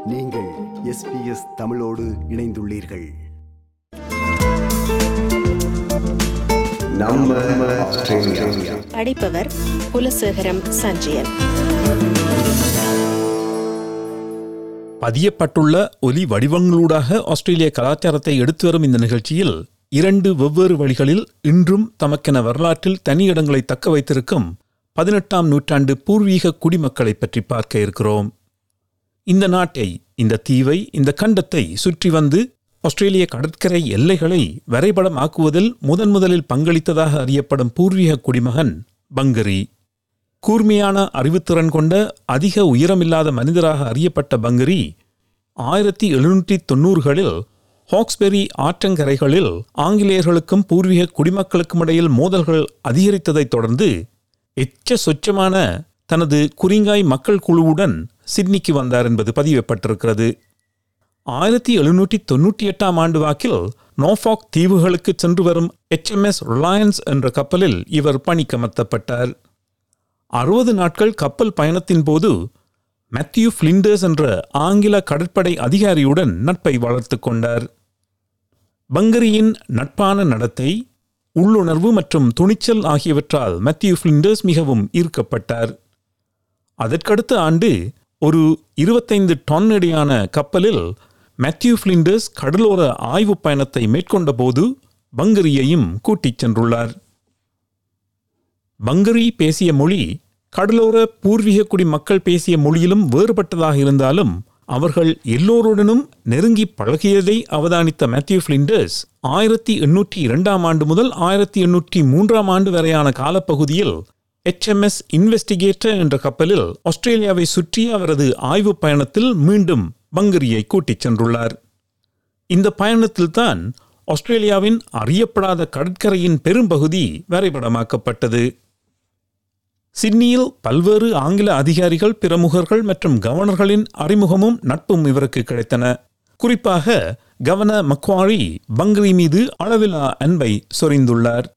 நீங்கள் எஸ்பிஎஸ் தமிழோடு இணைந்துள்ளீர்கள் நம்ம ஆஸ்திரேலியா படிப்பவர் குலசேகரம் சஞ்சயன் பதியப்பட்டுள்ள ஒலி வடிவங்களூடாக ஆஸ்திரேலிய கலாச்சாரத்தை எடுத்து வரும் இந்த நிகழ்ச்சியில் இரண்டு வெவ்வேறு வழிகளில் இன்றும் தமக்கென வரலாற்றில் தனி இடங்களை தக்க வைத்திருக்கும் பதினெட்டாம் நூற்றாண்டு பூர்வீக குடிமக்களை பற்றி பார்க்க இருக்கிறோம் இந்த நாட்டை இந்த தீவை இந்த கண்டத்தை சுற்றி வந்து ஆஸ்திரேலிய கடற்கரை எல்லைகளை வரைபடமாக்குவதில் முதன் முதலில் பங்களித்ததாக அறியப்படும் பூர்வீக குடிமகன் பங்கரி கூர்மையான அறிவுத்திறன் கொண்ட அதிக உயரமில்லாத மனிதராக அறியப்பட்ட பங்கரி ஆயிரத்தி எழுநூற்றி தொன்னூறுகளில் ஹாக்ஸ்பெரி ஆற்றங்கரைகளில் ஆங்கிலேயர்களுக்கும் பூர்வீக குடிமக்களுக்கும் இடையில் மோதல்கள் அதிகரித்ததைத் தொடர்ந்து எச்ச சொச்சமான தனது குறிங்காய் மக்கள் குழுவுடன் சிட்னிக்கு வந்தார் என்பது பதியப்பட்டிருக்கிறது ஆயிரத்தி எழுநூற்றி தொன்னூற்றி எட்டாம் ஆண்டு வாக்கில் நோஃபாக் தீவுகளுக்கு சென்று வரும் எச்எம்எஸ் ரிலையன்ஸ் என்ற கப்பலில் இவர் பணிக்கமர்த்தப்பட்டார் அறுபது நாட்கள் கப்பல் பயணத்தின் போது மேத்யூ ஃபிளிண்டர்ஸ் என்ற ஆங்கில கடற்படை அதிகாரியுடன் நட்பை வளர்த்துக் கொண்டார் பங்கரியின் நட்பான நடத்தை உள்ளுணர்வு மற்றும் துணிச்சல் ஆகியவற்றால் மேத்யூ ஃபிளிண்டர்ஸ் மிகவும் ஈர்க்கப்பட்டார் அதற்கடுத்த ஆண்டு ஒரு இருபத்தைந்து டன் எடையான கப்பலில் மேத்யூ ஃபிளிண்டர்ஸ் கடலோர ஆய்வுப் பயணத்தை மேற்கொண்டபோது பங்கரியையும் கூட்டிச் சென்றுள்ளார் பங்கரி பேசிய மொழி கடலோர பூர்வீக குடி மக்கள் பேசிய மொழியிலும் வேறுபட்டதாக இருந்தாலும் அவர்கள் எல்லோருடனும் நெருங்கி பழகியதை அவதானித்த மேத்யூ ஃபிளிண்டர்ஸ் ஆயிரத்தி எண்ணூற்றி இரண்டாம் ஆண்டு முதல் ஆயிரத்தி எண்ணூற்றி மூன்றாம் ஆண்டு வரையான காலப்பகுதியில் எச்எம்எஸ் இன்வெஸ்டிகேட்டர் என்ற கப்பலில் ஆஸ்திரேலியாவை சுற்றிய அவரது ஆய்வுப் பயணத்தில் மீண்டும் பங்கரியை கூட்டிச் சென்றுள்ளார் இந்த பயணத்தில்தான் ஆஸ்திரேலியாவின் அறியப்படாத கடற்கரையின் பெரும்பகுதி வரைபடமாக்கப்பட்டது சிட்னியில் பல்வேறு ஆங்கில அதிகாரிகள் பிரமுகர்கள் மற்றும் கவர்னர்களின் அறிமுகமும் நட்பும் இவருக்கு கிடைத்தன குறிப்பாக கவர்னர் மக்வாரி பங்கரி மீது அளவிலா அன்பை சொரிந்துள்ளார்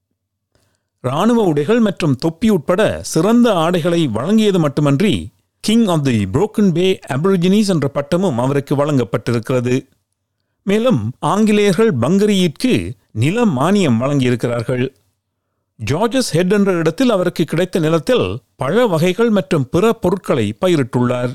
இராணுவ உடைகள் மற்றும் தொப்பி உட்பட சிறந்த ஆடைகளை வழங்கியது மட்டுமன்றி king of the Broken Bay Aborigines என்ற பட்டமும் அவருக்கு வழங்கப்பட்டிருக்கிறது மேலும் ஆங்கிலேயர்கள் பங்கரியிற்கு நில மானியம் வழங்கியிருக்கிறார்கள் ஜார்ஜஸ் ஹெட் என்ற இடத்தில் அவருக்கு கிடைத்த நிலத்தில் பழ வகைகள் மற்றும் பிற பொருட்களை பயிரிட்டுள்ளார்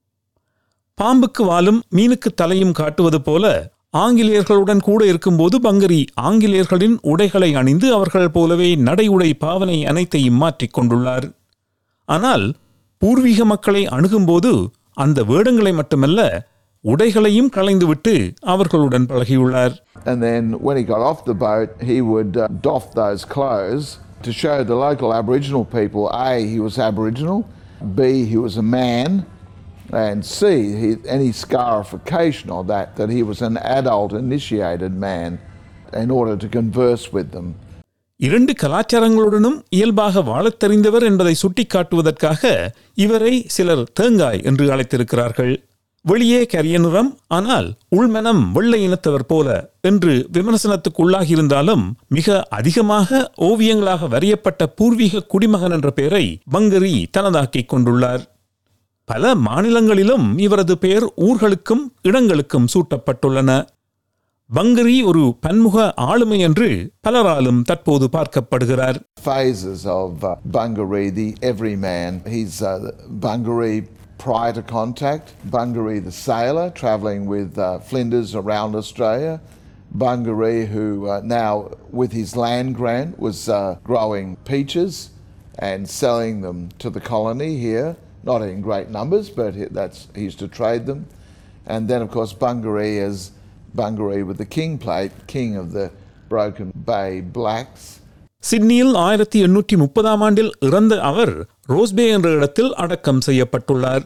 பாம்புக்கு வாலும் மீனுக்கு தலையும் காட்டுவது போல ஆங்கிலேயர்களுடன் கூட இருக்கும்போது பங்கரி ஆங்கிலேயர்களின் உடைகளை அணிந்து அவர்கள் போலவே நடை உடை பாவனை அனைத்தையும் மாற்றிக் கொண்டுள்ளார் ஆனால் பூர்வீக மக்களை அணுகும்போது அந்த வேடங்களை மட்டுமல்ல உடைகளையும் களைந்துவிட்டு அவர்களுடன் பழகியுள்ளார் And then when he got off the boat, he would uh, doff those clothes to show the local Aboriginal people A, he was Aboriginal, B, he was a man, and C, he, any scarification of that, that he was an adult initiated man in order to converse with them. இரண்டு கலாச்சாரங்களுடனும் இயல்பாக வாழத் தெரிந்தவர் என்பதை சுட்டிக்காட்டுவதற்காக இவரை சிலர் தேங்காய் என்று அழைத்திருக்கிறார்கள் வெளியே கரிய நிறம் ஆனால் உள்மனம் வெள்ளை இனத்தவர் போல என்று விமர்சனத்துக்குள்ளாகியிருந்தாலும் மிக அதிகமாக ஓவியங்களாக வரையப்பட்ட பூர்வீக குடிமகன் என்ற பெயரை பங்கரி தனதாக்கிக் கொண்டுள்ளார் பல மாநிலங்களிலும் இவரது பெயர் ஊர்களுக்கும் இடங்களுக்கும் சூட்டப்பட்டுள்ளன பங்கரி ஒரு பன்முக ஆளுமை என்று பலராலும் தற்போது பார்க்கப்படுகிறார் Phases of uh, Bungaree, the everyman. He's uh, Bungaree prior to contact, Bungaree the sailor travelling with uh, Flinders around Australia, Bungaree who uh, now with his land grant was uh, growing peaches and selling them to the colony here, not in great numbers, but he- that's he used to trade them. And then of course Bungaree is Bungaree with the king plate, king of the Broken Bay Blacks. சிட்னியில் ஆயிரத்தி எண்ணூற்றி முப்பதாம் ஆண்டில் இறந்த அவர் ரோஸ்பே என்ற இடத்தில் அடக்கம் செய்யப்பட்டுள்ளார்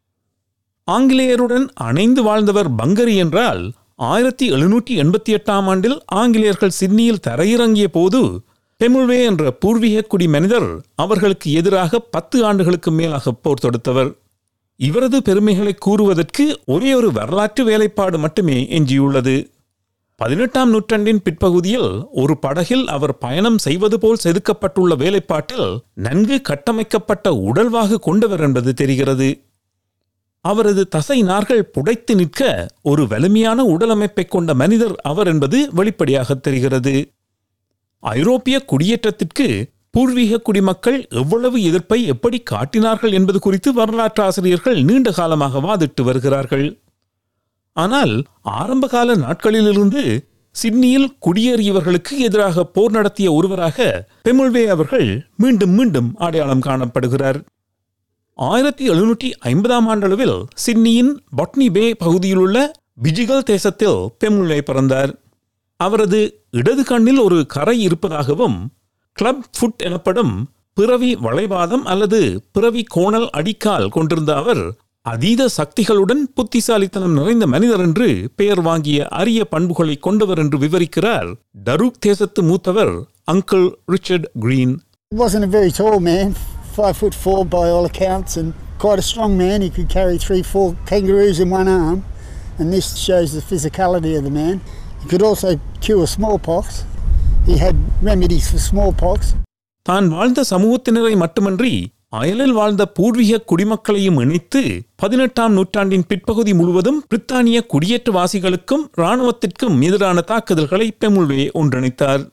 ஆங்கிலேயருடன் அணைந்து வாழ்ந்தவர் பங்கரி என்றால் ஆயிரத்தி எழுநூற்றி எண்பத்தி எட்டாம் ஆண்டில் ஆங்கிலேயர்கள் சிட்னியில் தரையிறங்கிய போது பெமுல்வே என்ற பூர்வீக குடி மனிதர் அவர்களுக்கு எதிராக பத்து ஆண்டுகளுக்கு மேலாக போர் தொடுத்தவர் இவரது பெருமைகளை கூறுவதற்கு ஒரே ஒரு வரலாற்று வேலைப்பாடு மட்டுமே எஞ்சியுள்ளது பதினெட்டாம் நூற்றாண்டின் பிற்பகுதியில் ஒரு படகில் அவர் பயணம் செய்வது போல் செதுக்கப்பட்டுள்ள வேலைப்பாட்டில் நன்கு கட்டமைக்கப்பட்ட உடல்வாகு கொண்டவர் என்பது தெரிகிறது அவரது தசை நார்கள் புடைத்து நிற்க ஒரு வலிமையான உடலமைப்பை கொண்ட மனிதர் அவர் என்பது வெளிப்படையாக தெரிகிறது ஐரோப்பிய குடியேற்றத்திற்கு பூர்வீக குடிமக்கள் எவ்வளவு எதிர்ப்பை எப்படி காட்டினார்கள் என்பது குறித்து வரலாற்று ஆசிரியர்கள் நீண்ட காலமாக வாதிட்டு வருகிறார்கள் ஆனால் ஆரம்பகால நாட்களிலிருந்து சிட்னியில் குடியேறியவர்களுக்கு எதிராக போர் நடத்திய ஒருவராக பெமுல்வே அவர்கள் மீண்டும் மீண்டும் அடையாளம் காணப்படுகிறார் ஆயிரத்தி எழுநூற்றி ஐம்பதாம் ஆண்டளவில் சிட்னியின் பொட்னி பே பகுதியிலுள்ள பிஜிகல் தேசத்தில் பெமுல்வே பிறந்தார் அவரது இடது கண்ணில் ஒரு கரை இருப்பதாகவும் கிளப் ஃபுட் எனப்படும் பிறவி வளைவாதம் அல்லது பிறவி கோணல் அடிக்கால் கொண்டிருந்த அவர் அதீத சக்திகளுடன் புத்திசாலித்தனம் நிறைந்த மனிதர் என்று பெயர் வாங்கிய அரிய பண்புகளை கொண்டவர் என்று விவரிக்கிறார் டரூக் தேசத்து மூத்தவர் uncle Richard Green He wasn't a very tall man, five foot four by all accounts, and quite a strong man. He could carry three, four kangaroos in one arm, and this shows the physicality of the man. He could also cure smallpox. He had remedies for smallpox. தான் வாழ்ந்த சமூகத்தினரை மட்டுமன்றி அயலில் வாழ்ந்த பூர்வீக குடிமக்களையும் இணைத்து பதினெட்டாம் நூற்றாண்டின் பிற்பகுதி முழுவதும் பிரித்தானிய குடியேற்றவாசிகளுக்கும் இராணுவத்திற்கும் எதிரான தாக்குதல்களை பெமுல்வே ஒன்றிணைத்தார்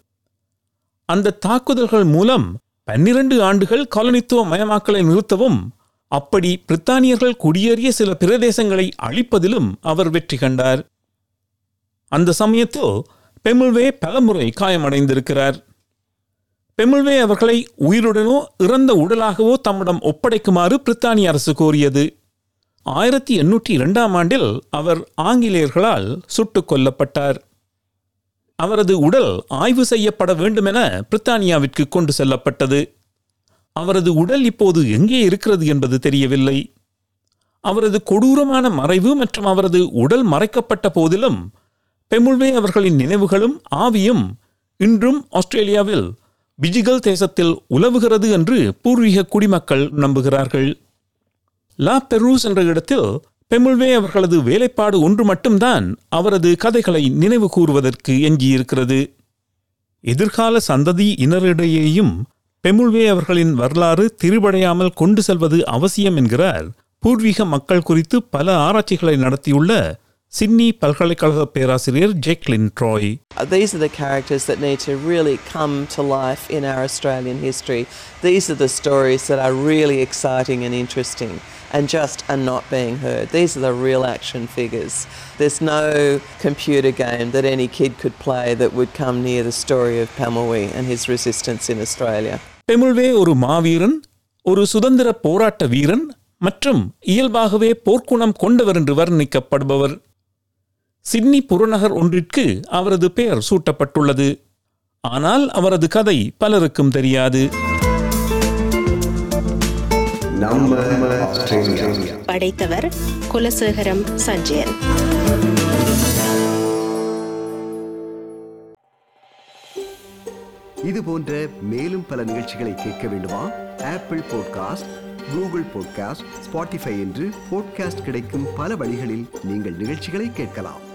அந்த தாக்குதல்கள் மூலம் பன்னிரண்டு ஆண்டுகள் காலனித்துவ மயமாக்கலை நிறுத்தவும் அப்படி பிரித்தானியர்கள் குடியேறிய சில பிரதேசங்களை அழிப்பதிலும் அவர் வெற்றி கண்டார் அந்த சமயத்தில் பெமுல்வே பலமுறை காயமடைந்திருக்கிறார் பெமுல்வே அவர்களை உயிருடனோ இறந்த உடலாகவோ தம்மிடம் ஒப்படைக்குமாறு பிரித்தானிய அரசு கோரியது ஆயிரத்தி எண்ணூற்றி இரண்டாம் ஆண்டில் அவர் ஆங்கிலேயர்களால் சுட்டுக் கொல்லப்பட்டார் அவரது உடல் ஆய்வு செய்யப்பட வேண்டுமென பிரித்தானியாவிற்கு கொண்டு செல்லப்பட்டது அவரது உடல் இப்போது எங்கே இருக்கிறது என்பது தெரியவில்லை அவரது கொடூரமான மறைவு மற்றும் அவரது உடல் மறைக்கப்பட்ட போதிலும் பெமுல்வே அவர்களின் நினைவுகளும் ஆவியும் இன்றும் ஆஸ்திரேலியாவில் பிஜிகல் தேசத்தில் உலவுகிறது என்று பூர்வீக குடிமக்கள் நம்புகிறார்கள் லா பெரூஸ் என்ற இடத்தில் பெமுல்வே அவர்களது வேலைப்பாடு ஒன்று மட்டும்தான் அவரது கதைகளை நினைவு கூறுவதற்கு எஞ்சியிருக்கிறது எதிர்கால சந்ததி இனரிடையேயும் பெமுல்வே அவர்களின் வரலாறு திரிபடையாமல் கொண்டு செல்வது அவசியம் என்கிறார் பூர்வீக மக்கள் குறித்து பல ஆராய்ச்சிகளை நடத்தியுள்ள சிட்னி பல்கலைக்கழக பேராசிரியர் Jacqueline Troy Uh, These are the characters that need to really come to life in our Australian history. These are the stories that are really exciting and interesting and just are not being heard. These are the real action figures. There's no computer game that any kid could play that would come near the story of Pamui and his resistance in Australia. Pemulwuy ஒரு மாவீரன் ஒரு சுதந்திர போராட்ட வீரன் மற்றும் இயல்பாகவே போர்க்குணம் கொண்டவர் என்று வர்ணிக்கப்படுபவர் சிட்னி புறநகர் ஒன்றிற்கு அவரது பெயர் சூட்டப்பட்டுள்ளது ஆனால் அவரது கதை பலருக்கும் தெரியாது நம்ம ஆஸ்திரேலியா படைத்தவர் குலசேகரம் சஞ்சயன் இது போன்ற மேலும் பல நிகழ்ச்சிகளை கேட்க வேண்டுமா Apple podcast Google podcast Spotify என்று பாட்காஸ்ட் கிடைக்கும் பல வழிகளில் நீங்கள் நிகழ்ச்சிகளை கேட்கலாம்